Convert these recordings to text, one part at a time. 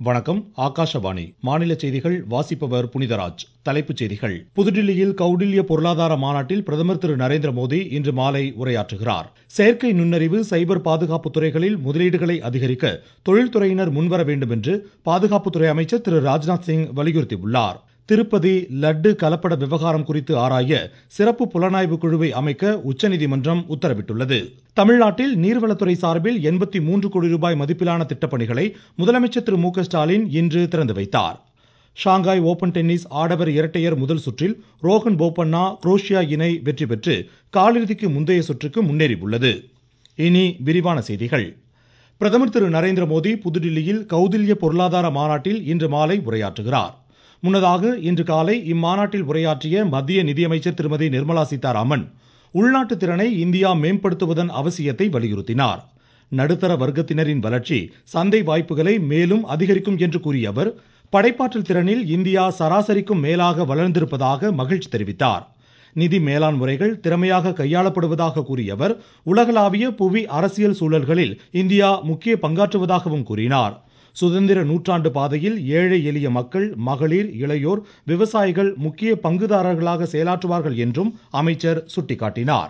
வணக்கம் ஆகாஷவாணி மாநில செய்திகள் வாசிப்பவர் புனிதராஜ் தலைப்புச் செய்திகள் புதுடில்லியில் கௌடில்ய பொருளாதார மாநாட்டில் பிரதமர் திரு நரேந்திர மோடி இன்று மாலை உரையாற்றுகிறார் செயற்கை நுண்ணறிவு சைபர் பாதுகாப்பு துறைகளில் முதலீடுகளை அதிகரிக்க தொழில்துறையினர் முன்வர வேண்டும் என்று பாதுகாப்புத்துறை அமைச்சர் திரு ராஜ்நாத் சிங் வலியுறுத்தியுள்ளார் திருப்பதி லட்டு கலப்பட விவகாரம் குறித்து ஆராய சிறப்பு புலனாய்வு குழுவை அமைக்க உச்சநீதிமன்றம் உத்தரவிட்டுள்ளது தமிழ்நாட்டில் நீர்வளத்துறை சார்பில் எண்பத்தி மூன்று கோடி ரூபாய் மதிப்பிலான திட்டப்பணிகளை முதலமைச்சர் திரு மு க ஸ்டாலின் இன்று திறந்து வைத்தார் ஷாங்காய் ஓபன் டென்னிஸ் ஆடவர் இரட்டையர் முதல் சுற்றில் ரோஹன் போபண்ணா குரோஷியா இணை வெற்றி பெற்று காலிறுதிக்கு முந்தைய சுற்றுக்கு முன்னேறியுள்ளது இனி விரிவான செய்திகள் பிரதமர் திரு நரேந்திர மோடி புதுடில்லியில் கௌதில்ய பொருளாதார மாநாட்டில் இன்று மாலை உரையாற்றுகிறார் முன்னதாக இன்று காலை இம்மாநாட்டில் உரையாற்றிய மத்திய நிதியமைச்சர் திருமதி நிர்மலா சீதாராமன் உள்நாட்டு திறனை இந்தியா மேம்படுத்துவதன் அவசியத்தை வலியுறுத்தினார் நடுத்தர வர்க்கத்தினரின் வளர்ச்சி சந்தை வாய்ப்புகளை மேலும் அதிகரிக்கும் என்று கூறிய அவர் படைப்பாற்றல் திறனில் இந்தியா சராசரிக்கும் மேலாக வளர்ந்திருப்பதாக மகிழ்ச்சி தெரிவித்தார் நிதி மேலாண் முறைகள் திறமையாக கையாளப்படுவதாக கூறிய அவர் உலகளாவிய புவி அரசியல் சூழல்களில் இந்தியா முக்கிய பங்காற்றுவதாகவும் கூறினார் சுதந்திர நூற்றாண்டு பாதையில் ஏழை எளிய மக்கள் மகளிர் இளையோர் விவசாயிகள் முக்கிய பங்குதாரர்களாக செயலாற்றுவார்கள் என்றும் அமைச்சர் சுட்டிக்காட்டினார்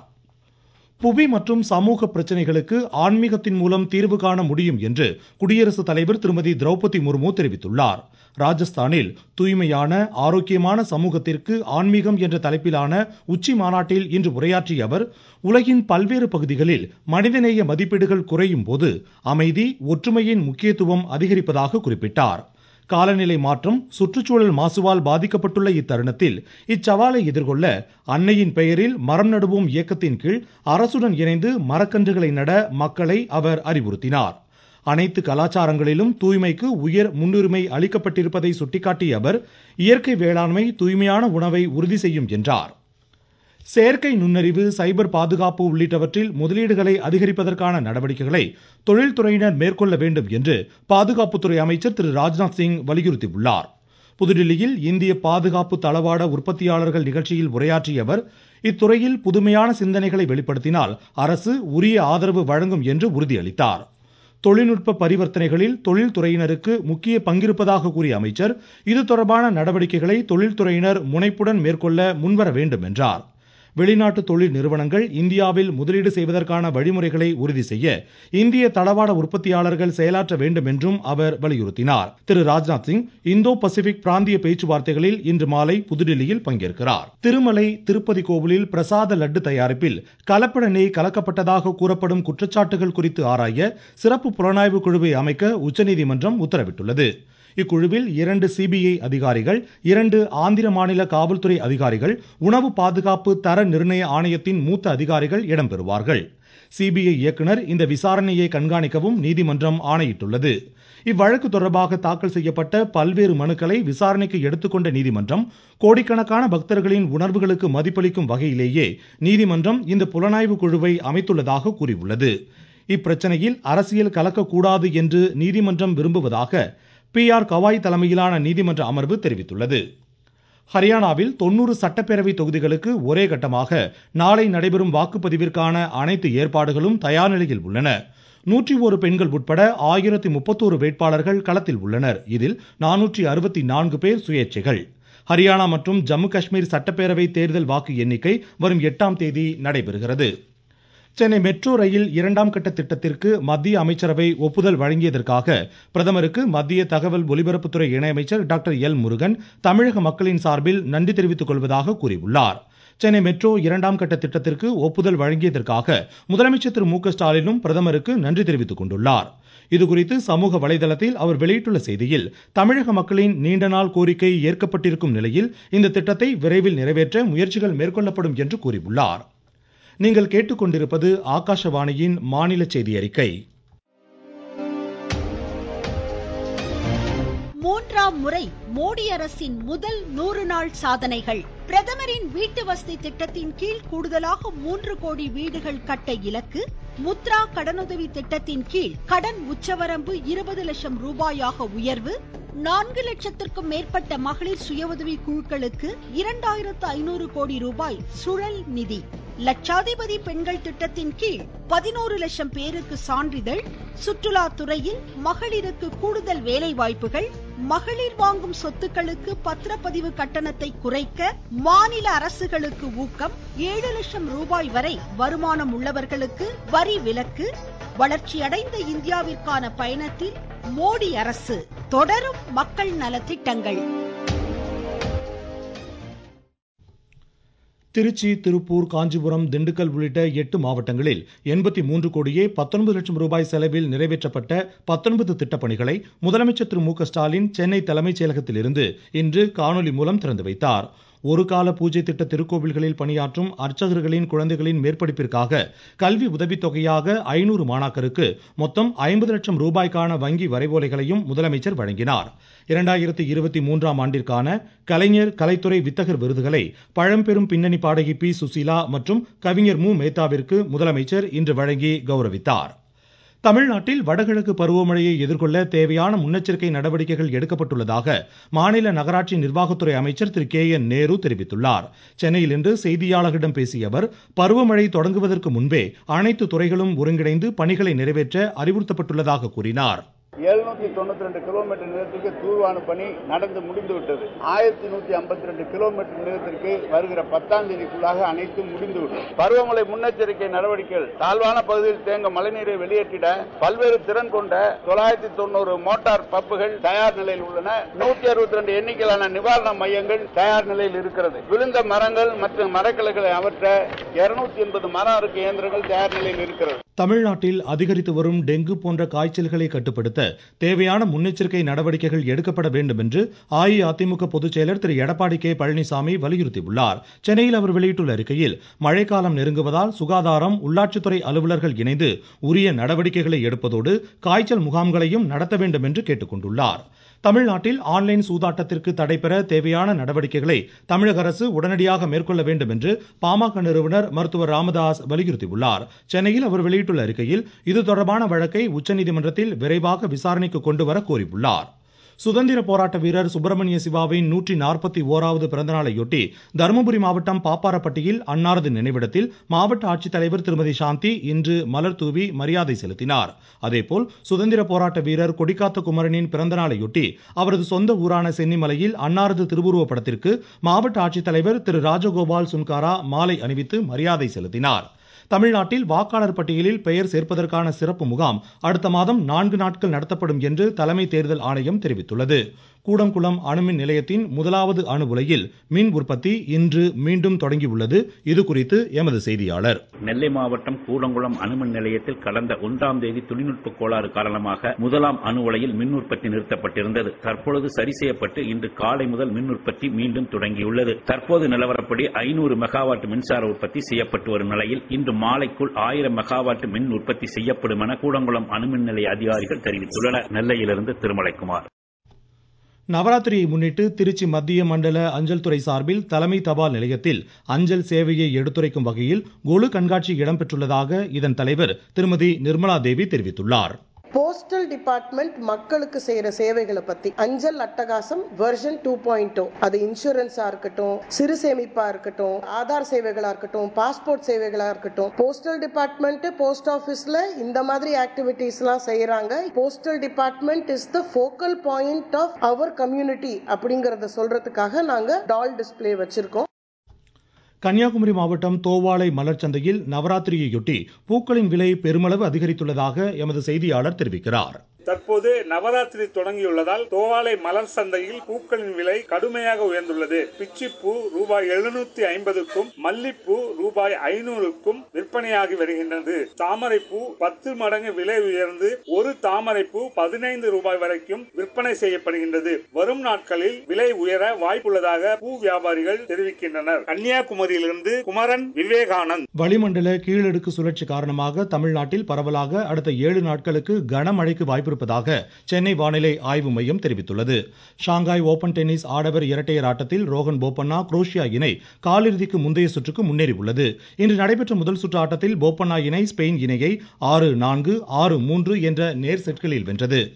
புவி மற்றும் சமூக பிரச்சனைகளுக்கு ஆன்மீகத்தின் மூலம் தீர்வு காண முடியும் என்று குடியரசுத் தலைவர் திருமதி திரௌபதி முர்மு தெரிவித்துள்ளார் ராஜஸ்தானில் தூய்மையான ஆரோக்கியமான சமூகத்திற்கு ஆன்மீகம் என்ற தலைப்பிலான உச்சி மாநாட்டில் இன்று உரையாற்றிய அவர் உலகின் பல்வேறு பகுதிகளில் மனிதநேய மதிப்பீடுகள் குறையும் போது அமைதி ஒற்றுமையின் முக்கியத்துவம் அதிகரிப்பதாக குறிப்பிட்டார் காலநிலை மாற்றம் சுற்றுச்சூழல் மாசுவால் பாதிக்கப்பட்டுள்ள இத்தருணத்தில் இச்சவாலை எதிர்கொள்ள அன்னையின் பெயரில் மரம் நடுவோம் இயக்கத்தின் கீழ் அரசுடன் இணைந்து மரக்கன்றுகளை நட மக்களை அவர் அறிவுறுத்தினார் அனைத்து கலாச்சாரங்களிலும் தூய்மைக்கு உயர் முன்னுரிமை அளிக்கப்பட்டிருப்பதை சுட்டிக்காட்டிய அவர் இயற்கை வேளாண்மை தூய்மையான உணவை உறுதி செய்யும் என்றார் செயற்கை நுண்ணறிவு சைபர் பாதுகாப்பு உள்ளிட்டவற்றில் முதலீடுகளை அதிகரிப்பதற்கான நடவடிக்கைகளை தொழில்துறையினர் மேற்கொள்ள வேண்டும் என்று பாதுகாப்புத்துறை அமைச்சர் திரு ராஜ்நாத் சிங் வலியுறுத்தியுள்ளார் புதுடில்லியில் இந்திய பாதுகாப்பு தளவாட உற்பத்தியாளர்கள் நிகழ்ச்சியில் உரையாற்றிய அவர் இத்துறையில் புதுமையான சிந்தனைகளை வெளிப்படுத்தினால் அரசு உரிய ஆதரவு வழங்கும் என்று உறுதியளித்தார் தொழில்நுட்ப பரிவர்த்தனைகளில் தொழில்துறையினருக்கு முக்கிய பங்கிருப்பதாக கூறிய அமைச்சர் இது தொடர்பான நடவடிக்கைகளை தொழில்துறையினர் முனைப்புடன் மேற்கொள்ள முன்வர வேண்டும் என்றார் வெளிநாட்டு தொழில் நிறுவனங்கள் இந்தியாவில் முதலீடு செய்வதற்கான வழிமுறைகளை உறுதி செய்ய இந்திய தளவாட உற்பத்தியாளர்கள் செயலாற்ற வேண்டும் என்றும் அவர் வலியுறுத்தினார் திரு ராஜ்நாத் சிங் இந்தோ பசிபிக் பிராந்திய பேச்சுவார்த்தைகளில் இன்று மாலை புதுடில்லியில் பங்கேற்கிறார் திருமலை திருப்பதி கோவிலில் பிரசாத லட்டு தயாரிப்பில் கலப்பட நெய் கலக்கப்பட்டதாக கூறப்படும் குற்றச்சாட்டுகள் குறித்து ஆராய சிறப்பு புலனாய்வு குழுவை அமைக்க உச்சநீதிமன்றம் உத்தரவிட்டுள்ளது இக்குழுவில் இரண்டு சிபிஐ அதிகாரிகள் இரண்டு ஆந்திர மாநில காவல்துறை அதிகாரிகள் உணவு பாதுகாப்பு தர நிர்ணய ஆணையத்தின் மூத்த அதிகாரிகள் இடம்பெறுவார்கள் சிபிஐ இயக்குனர் இந்த விசாரணையை கண்காணிக்கவும் நீதிமன்றம் ஆணையிட்டுள்ளது இவ்வழக்கு தொடர்பாக தாக்கல் செய்யப்பட்ட பல்வேறு மனுக்களை விசாரணைக்கு எடுத்துக்கொண்ட நீதிமன்றம் கோடிக்கணக்கான பக்தர்களின் உணர்வுகளுக்கு மதிப்பளிக்கும் வகையிலேயே நீதிமன்றம் இந்த புலனாய்வு குழுவை அமைத்துள்ளதாக கூறியுள்ளது இப்பிரச்சனையில் அரசியல் கலக்கக்கூடாது என்று நீதிமன்றம் விரும்புவதாக பி ஆர் கவாய் தலைமையிலான நீதிமன்ற அமர்வு தெரிவித்துள்ளது ஹரியானாவில் தொன்னூறு சட்டப்பேரவை தொகுதிகளுக்கு ஒரே கட்டமாக நாளை நடைபெறும் வாக்குப்பதிவிற்கான அனைத்து ஏற்பாடுகளும் தயார் நிலையில் உள்ளன நூற்றி ஒரு பெண்கள் உட்பட ஆயிரத்தி முப்பத்தோரு வேட்பாளர்கள் களத்தில் உள்ளனர் இதில் நானூற்றி அறுபத்தி நான்கு பேர் சுயேட்சைகள் ஹரியானா மற்றும் ஜம்மு காஷ்மீர் சட்டப்பேரவை தேர்தல் வாக்கு எண்ணிக்கை வரும் எட்டாம் தேதி நடைபெறுகிறது சென்னை மெட்ரோ ரயில் இரண்டாம் கட்ட திட்டத்திற்கு மத்திய அமைச்சரவை ஒப்புதல் வழங்கியதற்காக பிரதமருக்கு மத்திய தகவல் ஒலிபரப்புத்துறை இணையமைச்சர் டாக்டர் எல் முருகன் தமிழக மக்களின் சார்பில் நன்றி தெரிவித்துக் கொள்வதாக கூறியுள்ளார் சென்னை மெட்ரோ இரண்டாம் கட்ட திட்டத்திற்கு ஒப்புதல் வழங்கியதற்காக முதலமைச்சர் திரு மு க ஸ்டாலினும் பிரதமருக்கு நன்றி தெரிவித்துக் கொண்டுள்ளார் இதுகுறித்து சமூக வலைதளத்தில் அவர் வெளியிட்டுள்ள செய்தியில் தமிழக மக்களின் நீண்ட நாள் கோரிக்கை ஏற்கப்பட்டிருக்கும் நிலையில் இந்த திட்டத்தை விரைவில் நிறைவேற்ற முயற்சிகள் மேற்கொள்ளப்படும் என்று கூறியுள்ளார் நீங்கள் கேட்டுக்கொண்டிருப்பது ஆகாஷவாணியின் மாநில செய்தி அறிக்கை மூன்றாம் முறை மோடி அரசின் முதல் நூறு நாள் சாதனைகள் பிரதமரின் வீட்டு வசதி திட்டத்தின் கீழ் கூடுதலாக மூன்று கோடி வீடுகள் கட்ட இலக்கு முத்ரா கடனுதவி திட்டத்தின் கீழ் கடன் உச்சவரம்பு இருபது லட்சம் ரூபாயாக உயர்வு நான்கு லட்சத்திற்கும் மேற்பட்ட மகளிர் சுய உதவி குழுக்களுக்கு இரண்டாயிரத்து ஐநூறு கோடி ரூபாய் சுழல் நிதி லட்சாதிபதி பெண்கள் திட்டத்தின் கீழ் பதினோரு லட்சம் பேருக்கு சான்றிதழ் சுற்றுலா துறையில் மகளிருக்கு கூடுதல் வேலை வாய்ப்புகள் மகளிர் வாங்கும் சொத்துக்களுக்கு பத்திரப்பதிவு கட்டணத்தை குறைக்க மாநில அரசுகளுக்கு ஊக்கம் ஏழு லட்சம் ரூபாய் வரை வருமானம் உள்ளவர்களுக்கு வரி விலக்கு வளர்ச்சியடைந்த இந்தியாவிற்கான பயணத்தில் மோடி அரசு தொடரும் மக்கள் நலத்திட்டங்கள் திருச்சி திருப்பூர் காஞ்சிபுரம் திண்டுக்கல் உள்ளிட்ட எட்டு மாவட்டங்களில் எண்பத்தி மூன்று கோடியே பத்தொன்பது லட்சம் ரூபாய் செலவில் நிறைவேற்றப்பட்ட பத்தொன்பது திட்டப்பணிகளை முதலமைச்சர் திரு மு க ஸ்டாலின் சென்னை தலைமைச் செயலகத்திலிருந்து இன்று காணொலி மூலம் திறந்து வைத்தார் ஒரு கால பூஜை திட்ட திருக்கோவில்களில் பணியாற்றும் அர்ச்சகர்களின் குழந்தைகளின் மேற்படிப்பிற்காக கல்வி உதவித்தொகையாக ஐநூறு மாணாக்கருக்கு மொத்தம் ஐம்பது லட்சம் ரூபாய்க்கான வங்கி வரைவோலைகளையும் முதலமைச்சர் வழங்கினார் இரண்டாயிரத்தி இருபத்தி மூன்றாம் ஆண்டிற்கான கலைஞர் கலைத்துறை வித்தகர் விருதுகளை பழம்பெரும் பின்னணி பாடகி பி சுசீலா மற்றும் கவிஞர் மு மேத்தாவிற்கு முதலமைச்சர் இன்று வழங்கி கௌரவித்தார் தமிழ்நாட்டில் வடகிழக்கு பருவமழையை எதிர்கொள்ள தேவையான முன்னெச்சரிக்கை நடவடிக்கைகள் எடுக்கப்பட்டுள்ளதாக மாநில நகராட்சி நிர்வாகத்துறை அமைச்சர் திரு கே என் நேரு தெரிவித்துள்ளார் சென்னையில் இன்று செய்தியாளர்களிடம் பேசிய அவர் பருவமழை தொடங்குவதற்கு முன்பே அனைத்து துறைகளும் ஒருங்கிணைந்து பணிகளை நிறைவேற்ற அறிவுறுத்தப்பட்டுள்ளதாக கூறினார் எழுநூத்தி தொண்ணூத்தி ரெண்டு கிலோமீட்டர் நீளத்திற்கு தூர்வான பணி நடந்து முடிந்து விட்டது ஆயிரத்தி நூத்தி ஐம்பத்தி ரெண்டு கிலோமீட்டர் நீளத்திற்கு வருகிற பத்தாம் தேதிக்குள்ளாக அனைத்தும் முடிந்துவிடும் பருவமழை முன்னெச்சரிக்கை நடவடிக்கைகள் தாழ்வான பகுதியில் தேங்கும் மழைநீரை வெளியேற்றிட பல்வேறு திறன் கொண்ட தொள்ளாயிரத்தி தொண்ணூறு மோட்டார் பம்புகள் தயார் நிலையில் உள்ளன நூத்தி அறுபத்தி ரெண்டு எண்ணிக்கையிலான நிவாரண மையங்கள் தயார் நிலையில் இருக்கிறது விழுந்த மரங்கள் மற்றும் மரக்கிளைகளை அகற்ற இருநூத்தி எண்பது மர அறுக்கு இயந்திரங்கள் தயார் நிலையில் இருக்கிறது தமிழ்நாட்டில் அதிகரித்து வரும் டெங்கு போன்ற காய்ச்சல்களை கட்டுப்படுத்த தேவையான முன்னெச்சரிக்கை நடவடிக்கைகள் எடுக்கப்பட வேண்டும் என்று அஇஅதிமுக பொதுச் செயலர் திரு எடப்பாடி கே பழனிசாமி வலியுறுத்தியுள்ளார் சென்னையில் அவர் வெளியிட்டுள்ள அறிக்கையில் மழைக்காலம் நெருங்குவதால் சுகாதாரம் உள்ளாட்சித்துறை அலுவலர்கள் இணைந்து உரிய நடவடிக்கைகளை எடுப்பதோடு காய்ச்சல் முகாம்களையும் நடத்த வேண்டும் என்று கேட்டுக்கொண்டுள்ளார் தமிழ்நாட்டில் ஆன்லைன் சூதாட்டத்திற்கு தடைபெற தேவையான நடவடிக்கைகளை தமிழக அரசு உடனடியாக மேற்கொள்ள வேண்டும் என்று பாமக நிறுவனர் மருத்துவர் ராமதாஸ் வலியுறுத்தியுள்ளார் சென்னையில் அவர் வெளியிட்டுள்ள அறிக்கையில் இது தொடர்பான வழக்கை உச்சநீதிமன்றத்தில் விரைவாக விசாரணைக்கு கொண்டு வர கோரியுள்ளார் சுதந்திர போராட்ட வீரர் சுப்பிரமணிய சிவாவின் நூற்றி நாற்பத்தி ஓராவது பிறந்தநாளையொட்டி தருமபுரி மாவட்டம் பாப்பாரப்பட்டியில் அன்னாரது நினைவிடத்தில் மாவட்ட ஆட்சித்தலைவர் திருமதி சாந்தி இன்று மலர் தூவி மரியாதை செலுத்தினார் அதேபோல் சுதந்திர போராட்ட வீரர் கொடிக்காத்த குமரனின் பிறந்தநாளையொட்டி அவரது சொந்த ஊரான சென்னிமலையில் அன்னாரது திருவுருவ படத்திற்கு மாவட்ட ஆட்சித்தலைவர் திரு ராஜகோபால் சுன்காரா மாலை அணிவித்து மரியாதை செலுத்தினார் தமிழ்நாட்டில் வாக்காளர் பட்டியலில் பெயர் சேர்ப்பதற்கான சிறப்பு முகாம் அடுத்த மாதம் நான்கு நாட்கள் நடத்தப்படும் என்று தலைமை தேர்தல் ஆணையம் தெரிவித்துள்ளது கூடங்குளம் அணுமின் நிலையத்தின் முதலாவது அணு உலையில் மின் உற்பத்தி இன்று மீண்டும் தொடங்கியுள்ளது இது குறித்து எமது செய்தியாளர் நெல்லை மாவட்டம் கூடங்குளம் அணுமின் நிலையத்தில் கடந்த ஒன்றாம் தேதி தொழில்நுட்ப கோளாறு காரணமாக முதலாம் அணு உலையில் மின் உற்பத்தி நிறுத்தப்பட்டிருந்தது தற்பொழுது சரி செய்யப்பட்டு இன்று காலை முதல் மின் உற்பத்தி மீண்டும் தொடங்கியுள்ளது தற்போது நிலவரப்படி ஐநூறு மெகாவாட் மின்சார உற்பத்தி செய்யப்பட்டு வரும் நிலையில் இன்று மாலைக்குள் ஆயிரம் மெகாவாட் மின் உற்பத்தி செய்யப்படும் என கூடங்குளம் அணுமின் நிலைய அதிகாரிகள் தெரிவித்துள்ளனர் நெல்லையிலிருந்து திருமலைக்குமார் நவராத்திரியை முன்னிட்டு திருச்சி மத்திய மண்டல அஞ்சல் துறை சார்பில் தலைமை தபால் நிலையத்தில் அஞ்சல் சேவையை எடுத்துரைக்கும் வகையில் கொலு கண்காட்சி இடம்பெற்றுள்ளதாக இதன் தலைவர் திருமதி நிர்மலா தேவி தெரிவித்துள்ளார் போஸ்டல் டிபார்ட்மெண்ட் மக்களுக்கு செய்யற சேவைகளை பத்தி அஞ்சல் அட்டகாசம் வெர்ஷன் டூ பாயிண்ட் அது இன்சூரன்ஸா இருக்கட்டும் சிறு சேமிப்பா இருக்கட்டும் ஆதார் சேவைகளா இருக்கட்டும் பாஸ்போர்ட் சேவைகளா இருக்கட்டும் போஸ்டல் டிபார்ட்மெண்ட் போஸ்ட் ஆபீஸ்ல இந்த மாதிரி ஆக்டிவிட்டிஸ் எல்லாம் செய்யறாங்க postal department is the focal point of our community அப்படிங்கறத சொல்றதுக்காக நாங்க டால் டிஸ்பிளே வச்சிருக்கோம் கன்னியாகுமரி மாவட்டம் தோவாளை மலர் சந்தையில் நவராத்திரியையொட்டி பூக்களின் விலை பெருமளவு அதிகரித்துள்ளதாக எமது செய்தியாளர் தெரிவிக்கிறார் தற்போது நவராத்திரி தொடங்கியுள்ளதால் தோவாலை மலர் சந்தையில் பூக்களின் விலை கடுமையாக உயர்ந்துள்ளது பிச்சிப்பூ ரூபாய் எழுநூத்தி ஐம்பதுக்கும் மல்லிப்பூ ரூபாய் ஐநூறுக்கும் விற்பனையாகி வருகின்றது தாமரைப்பூ பத்து மடங்கு விலை உயர்ந்து ஒரு தாமரைப்பூ பதினைந்து ரூபாய் வரைக்கும் விற்பனை செய்யப்படுகின்றது வரும் நாட்களில் விலை உயர வாய்ப்புள்ளதாக பூ வியாபாரிகள் தெரிவிக்கின்றனர் கன்னியாகுமரியிலிருந்து குமரன் விவேகானந்த் வளிமண்டல கீழடுக்கு சுழற்சி காரணமாக தமிழ்நாட்டில் பரவலாக அடுத்த ஏழு நாட்களுக்கு கனமழைக்கு வாய்ப்பு இருப்பதாக சென்னை வானிலை ஆய்வு மையம் தெரிவித்துள்ளது ஷாங்காய் ஓபன் டென்னிஸ் ஆடவர் இரட்டையர் ஆட்டத்தில் ரோஹன் போபண்ணா குரோஷியா இணை காலிறுதிக்கு முந்தைய சுற்றுக்கு முன்னேறியுள்ளது இன்று நடைபெற்ற முதல் சுற்று ஆட்டத்தில் போபண்ணா இணை ஸ்பெயின் இணையை ஆறு நான்கு ஆறு மூன்று என்ற நேர் செட்களில் வென்றது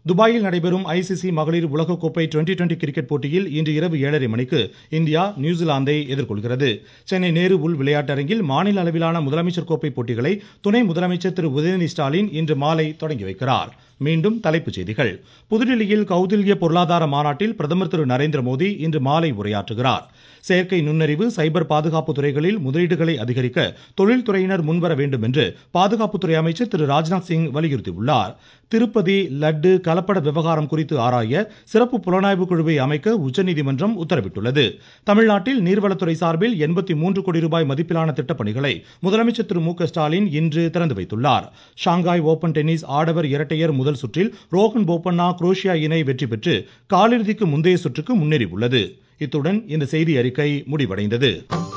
துபாயில் நடைபெறும் ஐசிசி மகளிர் உலகக்கோப்பை டுவெண்டி டுவெண்டி கிரிக்கெட் போட்டியில் இன்று இரவு ஏழரை மணிக்கு இந்தியா நியூசிலாந்தை எதிர்கொள்கிறது சென்னை நேரு உள் விளையாட்டரங்கில் மாநில அளவிலான முதலமைச்சர் கோப்பை போட்டிகளை துணை முதலமைச்சர் திரு உதயநிதி ஸ்டாலின் இன்று மாலை தொடங்கி வைக்கிறார் மீண்டும் தலைப்புச் செய்திகள் புதுடில்லியில் கௌதில்ய பொருளாதார மாநாட்டில் பிரதமர் திரு நரேந்திர மோடி இன்று மாலை உரையாற்றுகிறார் செயற்கை நுண்ணறிவு சைபர் பாதுகாப்பு துறைகளில் முதலீடுகளை அதிகரிக்க தொழில்துறையினர் முன்வர வேண்டும் என்று பாதுகாப்புத்துறை அமைச்சர் திரு ராஜ்நாத் சிங் வலியுறுத்தியுள்ளார் திருப்பதி லட்டு கலப்பட விவகாரம் குறித்து ஆராய சிறப்பு புலனாய்வு குழுவை அமைக்க உச்சநீதிமன்றம் உத்தரவிட்டுள்ளது தமிழ்நாட்டில் நீர்வளத்துறை சார்பில் எண்பத்தி மூன்று கோடி ரூபாய் மதிப்பிலான திட்டப்பணிகளை முதலமைச்சர் திரு மு க ஸ்டாலின் இன்று திறந்து வைத்துள்ளார் ஷாங்காய் ஓபன் டென்னிஸ் ஆடவர் இரட்டையர் முதல் சுற்றில் ரோஹன் போபண்ணா குரோஷியா இணை வெற்றி பெற்று காலிறுதிக்கு முந்தைய சுற்றுக்கு முன்னேறியுள்ளது இத்துடன் இந்த செய்தி அறிக்கை முடிவடைந்தது